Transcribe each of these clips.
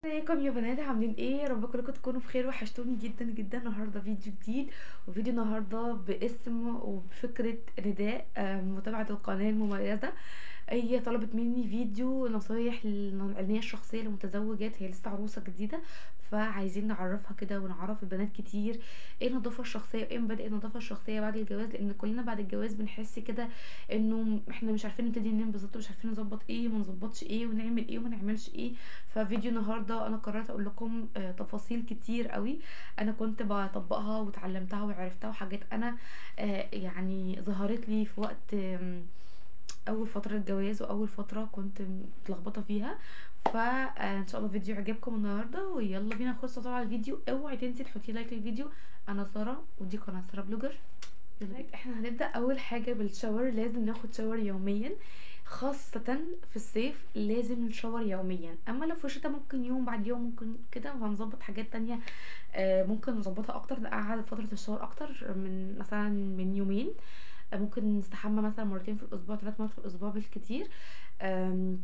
ازيكم يا بنات عاملين ايه يا رب كلكم تكونوا بخير وحشتوني جدا جدا النهارده فيديو جديد وفيديو النهارده باسم وبفكره نداء آه، متابعه القناه المميزه هي طلبت مني فيديو نصايح للعنايه الشخصيه للمتزوجات هي لسه عروسه جديده فعايزين نعرفها كده ونعرف البنات كتير ايه النظافه الشخصيه وايه مبادئ النظافه الشخصيه بعد الجواز لان كلنا بعد الجواز بنحس كده انه احنا مش عارفين نبتدي منين بالظبط مش عارفين نظبط ايه وما نظبطش ايه ونعمل ايه وما نعملش ايه ففيديو النهارده انا قررت اقول لكم آه، تفاصيل كتير قوي انا كنت بطبقها وتعلمتها وعرفتها وحاجات انا آه، يعني ظهرت لي في وقت آم، اول فتره جواز واول فتره كنت متلخبطه فيها فان شاء الله فيديو يعجبكم النهارده ويلا بينا نخش طبعا على الفيديو اوعي تنسي تحطي لايك للفيديو انا ساره ودي قناه ساره بلوجر يلا بينا. احنا هنبدا اول حاجه بالشاور لازم ناخد شاور يوميا خاصة في الصيف لازم الشاور يوميا اما لو في الشتاء ممكن يوم بعد يوم ممكن كده وهنظبط حاجات تانية آه، ممكن نظبطها اكتر نقعد فترة الشاور اكتر من مثلا من يومين آه، ممكن نستحمى مثلا مرتين في الاسبوع ثلاث مرات في الاسبوع بالكتير آم،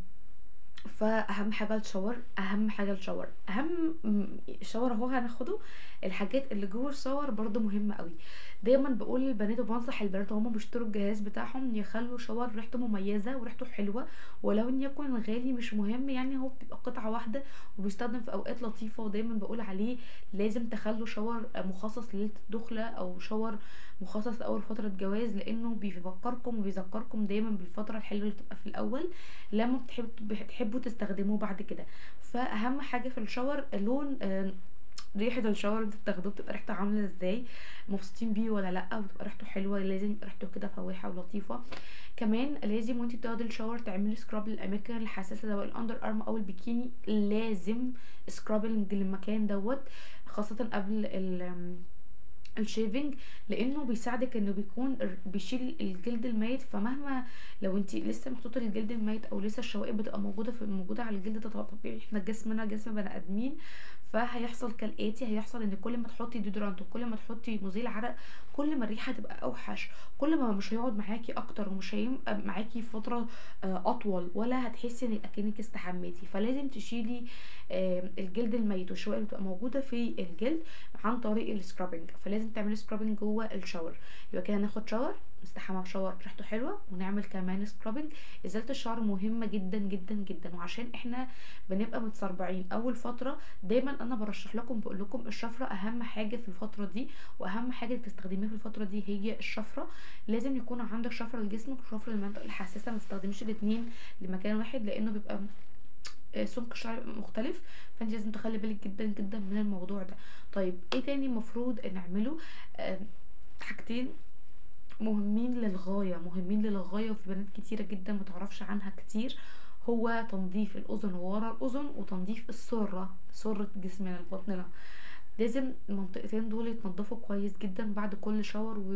فاهم حاجه الشاور اهم حاجه الشاور اهم م- شاور اهو هناخده الحاجات اللي جوه الشاور برضو مهمه قوي دايما بقول للبنات وبنصح البنات وهم بيشتروا الجهاز بتاعهم يخلوا شاور ريحته مميزه وريحته حلوه ولو ان يكن غالي مش مهم يعني هو بيبقى قطعه واحده وبيستخدم في اوقات لطيفه ودايما بقول عليه لازم تخلوا شاور مخصص لليله الدخله او شاور مخصص لاول فتره جواز لانه بيفكركم وبيذكركم دايما بالفتره الحلوه اللي بتبقى في الاول لما بتحب بتحبوا تستخدموه بعد كده فاهم حاجه في الشاور لون آه، ريحه الشاور اللي انتوا بتاخدوه بتبقى ريحته عامله ازاي مبسوطين بيه ولا لا وبتبقى ريحته حلوه لازم يبقى ريحته كده فواحه ولطيفه كمان لازم وانتي بتاخدي الشاور تعملي سكراب للاماكن الحساسه سواء الاندر ارم او البيكيني لازم سكرابنج للمكان دوت خاصه قبل ال الشيفنج لانه بيساعدك انه بيكون ر- بيشيل الجلد الميت فمهما لو انت لسه محطوطه الجلد الميت او لسه الشوائب بتبقى موجوده في موجوده على الجلد ده طبيعي احنا جسمنا جسم بني ادمين فهيحصل كالاتي هيحصل ان كل ما تحطي ديودرانت وكل ما تحطي مزيل عرق كل ما الريحه تبقى اوحش كل ما مش هيقعد معاكي اكتر ومش هيبقى معاكي فتره آه، اطول ولا هتحسي ان اكنك استحميتي فلازم تشيلي آه، الجلد الميت والشوائب اللي بتبقى موجوده في الجلد عن طريق السكرابنج فلازم تعملي سكرابنج جوه الشاور يبقى كده ناخد شاور نستحمى بشاور ريحته حلوه ونعمل كمان سكرابنج ازاله الشعر مهمه جدا جدا جدا وعشان احنا بنبقى متسربعين اول فتره دايما انا برشح لكم بقول لكم الشفره اهم حاجه في الفتره دي واهم حاجه تستخدميها في الفتره دي هي الشفره لازم يكون عندك شفره لجسمك وشفره للمنطقه الحساسه ما تستخدميش الاثنين لمكان واحد لانه بيبقى آه، سمك الشعر بيبقى مختلف فانت لازم تخلي بالك جدا جدا من الموضوع ده طيب ايه تاني المفروض نعمله آه، حاجتين مهمين للغاية مهمين للغاية وفي بنات كتيرة جدا متعرفش عنها كتير هو تنظيف الأذن ورا الأذن وتنظيف السرة سرة جسمنا بطننا لازم المنطقتين دول يتنضفوا كويس جدا بعد كل شاور و...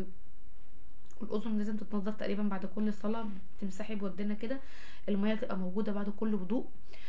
والأذن لازم تتنضف تقريبا بعد كل صلاة تمسحي بودنا كده المية تبقى موجودة بعد كل وضوء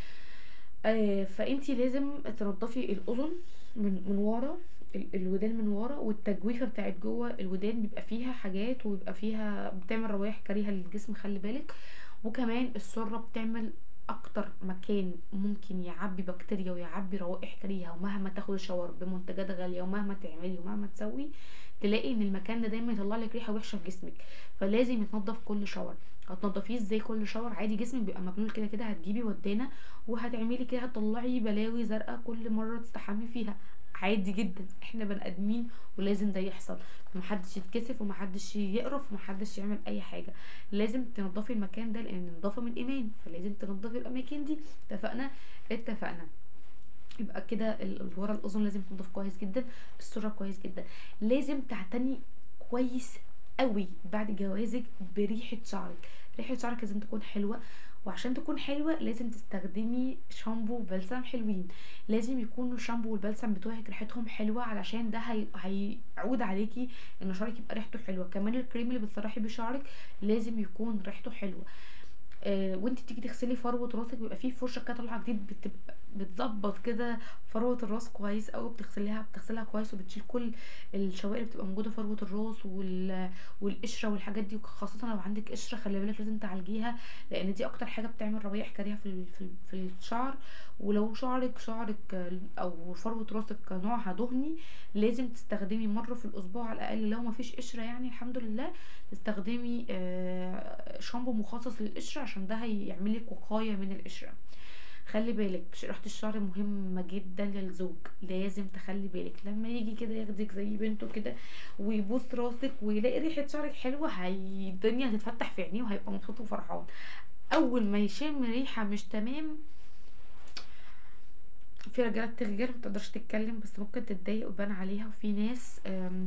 آه فانتي لازم تنضفي الاذن من من ورا ال- الودان من ورا والتجويفه بتاعت جوه الودان بيبقى فيها حاجات وبيبقى فيها بتعمل روايح كريهه للجسم خلي بالك وكمان السره بتعمل اكتر مكان ممكن يعبي بكتيريا ويعبي روائح كريهه ومهما تاخدي شاور بمنتجات غاليه ومهما تعملي ومهما تسوي تلاقي ان المكان ده دايما يطلع لك ريحه وحشه في جسمك فلازم يتنضف كل شاور هتنضفيه ازاي كل شاور عادي جسمك بيبقى مبلول كده كده هتجيبي ودانه وهتعملي كده هتطلعي بلاوي زرقاء كل مره تستحمي فيها عادي جدا احنا بني ادمين ولازم ده يحصل محدش يتكسف ومحدش يقرف ومحدش يعمل اي حاجه لازم تنضفي المكان ده لان النظافه من ايمان فلازم تنضفي الاماكن دي اتفقنا اتفقنا يبقى كده ال- ال- ورا الاذن لازم تنضف كويس جدا السره كويس جدا لازم تعتني كويس قوي بعد جوازك بريحه شعرك ريحه شعرك لازم تكون حلوه وعشان تكون حلوه لازم تستخدمي شامبو وبلسم حلوين لازم يكون الشامبو والبلسم بتوعك ريحتهم حلوه علشان ده هي... هيعود عليكي ان شعرك يبقى ريحته حلوه كمان الكريم اللي بتسرحي بيه شعرك لازم يكون ريحته حلوه آه وانت بتيجي تغسلي فروه راسك بيبقى فيه فرشه كده طالعه جديد بتبقى بتظبط كده فروه الراس كويس قوي بتغسليها بتغسلها كويس وبتشيل كل الشوائب اللي بتبقى موجوده في فروه الراس وال... والقشره والحاجات دي خاصه لو عندك قشره خلي بالك لازم تعالجيها لان دي اكتر حاجه بتعمل روايح كريهه في ال... في, ال... في الشعر ولو شعرك شعرك او فروه راسك نوعها دهني لازم تستخدمي مره في الاسبوع على الاقل لو ما فيش قشره يعني الحمد لله تستخدمي آه شامبو مخصص للقشره عشان ده هيعمل لك وقايه من القشره خلي بالك ريحه الشعر مهمه جدا للزوج لازم تخلي بالك لما يجي كده ياخدك زي بنته كده ويبوس راسك ويلاقي ريحه شعرك حلوه هي الدنيا هتتفتح في عينيه وهيبقى مبسوط وفرحان اول ما يشم ريحه مش تمام في رجاله بتغير متقدرش تتكلم بس ممكن تتضايق ويبان عليها وفي ناس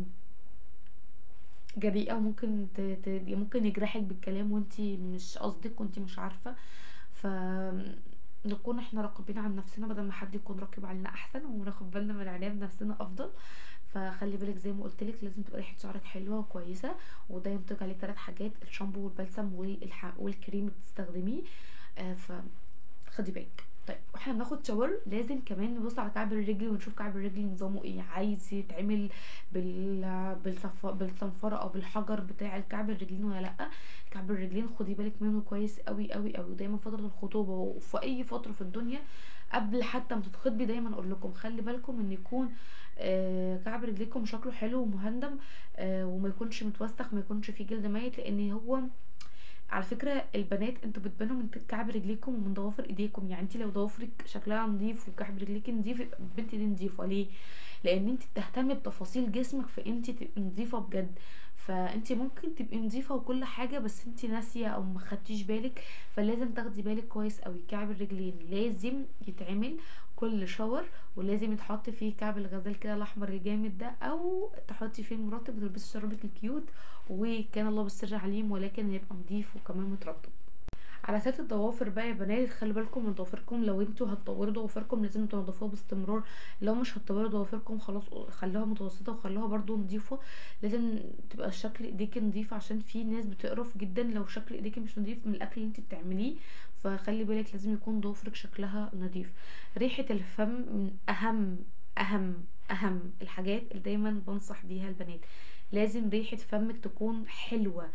جريئه وممكن ت... ت... ممكن يجرحك بالكلام وانتي مش قصدك وانتي مش عارفه ف نكون احنا راقبين عن نفسنا بدل ما حد يكون راقب علينا احسن وناخد بالنا من العنايه بنفسنا افضل فخلي بالك زي ما قلت لك لازم تبقى ريحه شعرك حلوه وكويسه وده ينتج عليه ثلاث حاجات الشامبو والبلسم والح... والكريم اللي بتستخدميه آه ف خدي بالك طيب واحنا بناخد شاور لازم كمان نبص على كعب الرجل ونشوف كعب الرجل نظامه ايه عايز يتعمل بال بالصف... بالصنفره او بالحجر بتاع الكعب الرجلين ولا لا كعب الرجلين خدي بالك منه كويس قوي قوي قوي ودايما فتره الخطوبه وفي اي فتره في الدنيا قبل حتى ما تتخطبي دايما اقول لكم خلي بالكم ان يكون آه كعب رجليكم شكله حلو ومهندم آه وما يكونش متوسخ ما يكونش فيه جلد ميت لان هو على فكره البنات انتوا بتبانوا من كعب رجليكم ومن ضوافر ايديكم يعني انت لو ضوافرك شكلها نظيف وكعب رجليك نظيف يبقى البنت دي نظيفه ليه لان انت بتهتمي بتفاصيل جسمك فانت تبقي نظيفه بجد فانت ممكن تبقي نظيفه وكل حاجه بس انت ناسيه او ما خدتيش بالك فلازم تاخدي بالك كويس قوي كعب الرجلين لازم يتعمل كل شاور ولازم يتحط فيه كعب الغزال كده الاحمر الجامد ده او تحطي فيه المرطب وتلبسي شرابك الكيوت وكان الله بالسر عليم ولكن هيبقى نضيف وكمان مترطب على سات الضوافر بقى يا بنات خلي بالكم من ضوافركم لو انتوا هتطوروا ضوافركم لازم تنضفوها باستمرار لو مش هتطوروا ضوافركم خلاص خلوها متوسطه وخلوها برضو نضيفه لازم تبقى شكل ايديك نضيف عشان في ناس بتقرف جدا لو شكل ايديك مش نضيف من الاكل اللي انت بتعمليه فخلي بالك لازم يكون ضوافرك شكلها نضيف ريحه الفم من اهم اهم اهم الحاجات اللي دايما بنصح بيها البنات لازم ريحه فمك تكون حلوه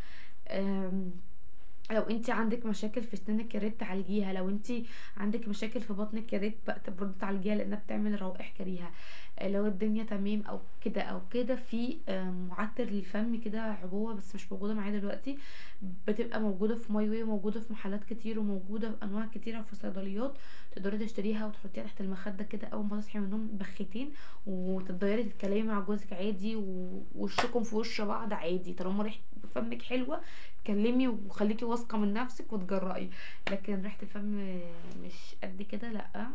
لو انت عندك مشاكل في اسنانك يا ريت تعالجيها لو انت عندك مشاكل في بطنك يا ريت بقى برضه تعالجيها لانها بتعمل روائح كريهه لو الدنيا تمام او كده او كده في معطر للفم كده عبوه بس مش موجوده معايا دلوقتي بتبقى موجوده في ماي واي وموجوده في محلات كتير وموجوده في انواع كتيره في الصيدليات تقدري تشتريها وتحطيها تحت المخده كده اول ما تصحي من النوم بخيتين وتقدري تتكلمي مع جوزك عادي ووشكم في وش بعض عادي طالما ريحه فمك حلوه اتكلمي وخليكي واثقه من نفسك وتجرأي لكن ريحه الفم مش قد كده لا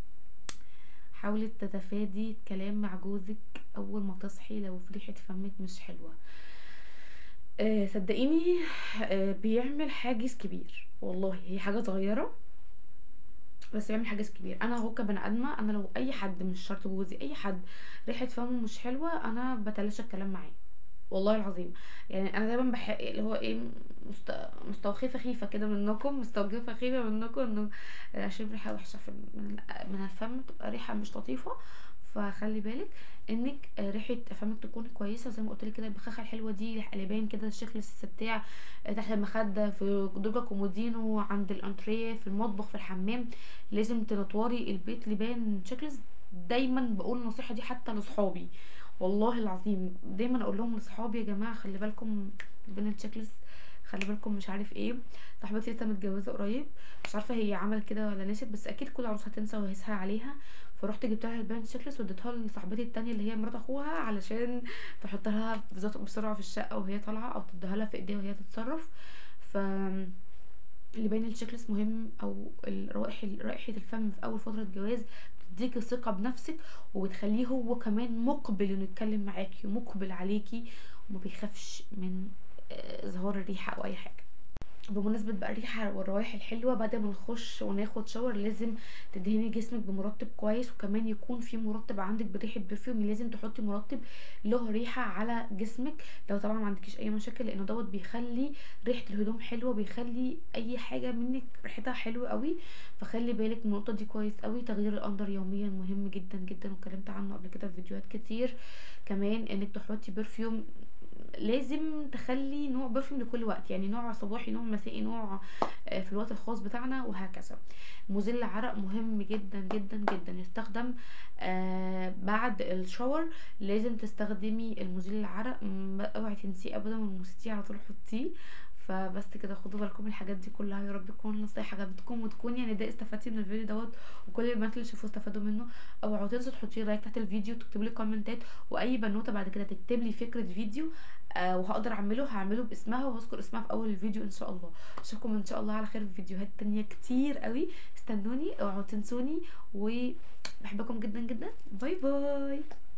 حاولي تتفادي الكلام مع جوزك اول ما تصحي لو في ريحه فمك مش حلوه أه صدقيني أه بيعمل حاجز كبير والله هي حاجه صغيره بس بيعمل حاجز كبير انا هو كبني ادمه انا لو اي حد مش شرط جوزي اي حد ريحه فمه مش حلوه انا بتلاشى الكلام معاه والله العظيم يعني انا دايما بح اللي هو ايه مست... مستوخفه خيفه كده منكم مستوخفه خيفه منكم انه عشان ريحه وحشه في من, من الفم تبقى ريحه مش لطيفه فخلي بالك انك ريحه فمك تكون كويسه زي ما قلت لك كده البخاخه الحلوه دي قلبان كده الشكل بتاع تحت المخده في درج كومودينو عند الانتريه في المطبخ في الحمام لازم تنطوري البيت لبان شكل دايما بقول النصيحه دي حتى لاصحابي والله العظيم دايما اقول لهم لاصحابي يا جماعه خلي بالكم بين التشيك ليست خلي بالكم مش عارف ايه صاحبتي لسه متجوزه قريب مش عارفه هي عملت كده ولا نسيت بس اكيد كل عروسه هتنسى وهيسهى عليها فرحت جبت لها البان تشيك ليست واديتها لصاحبتي التانية اللي هي مرات اخوها علشان تحط لها بسرعه في الشقه وهي طالعه او تديها لها في ايديها وهي تتصرف ف اللي باين التشيك ليست مهم او الرائحه رائحه الفم في اول فتره جواز بتديكي ثقه بنفسك وبتخليه هو كمان مقبل انه يتكلم معاكي ومقبل عليكي وما بيخافش من اظهار الريحه او اي حاجه بمناسبة بقى الريحة والروائح الحلوة بعد ما نخش وناخد شاور لازم تدهني جسمك بمرطب كويس وكمان يكون في مرطب عندك بريحة برفيوم لازم تحطي مرطب له ريحة على جسمك لو طبعا ما عندكيش اي مشاكل لانه دوت بيخلي ريحة الهدوم حلوة بيخلي اي حاجة منك ريحتها حلوة قوي فخلي بالك من النقطة دي كويس قوي تغيير الاندر يوميا مهم جدا جدا واتكلمت عنه قبل كده في فيديوهات كتير كمان انك تحطي برفيوم لازم تخلي نوع برفيوم لكل وقت يعني نوع صباحي نوع مسائي نوع آه، في الوقت الخاص بتاعنا وهكذا مزيل عرق مهم جدا جدا جدا يستخدم آه بعد الشاور لازم تستخدمي المزيل العرق م- اوعي تنسيه ابدا ونسيتيه على طول حطيه فبس كده خدوا بالكم من الحاجات دي كلها يا رب تكون النصايح عجبتكم وتكون يعني ده استفدتي من الفيديو دوت وكل البنات اللي شافوه استفادوا منه اوعوا تنسوا تحطي لايك تحت الفيديو تكتبوا لي كومنتات واي بنوته بعد كده تكتب لي فكره فيديو آه وهقدر اعمله هعمله باسمها وهذكر اسمها في اول الفيديو ان شاء الله اشوفكم ان شاء الله على خير في فيديوهات تانية كتير قوي استنوني اوعوا تنسوني وبحبكم جدا جدا باي باي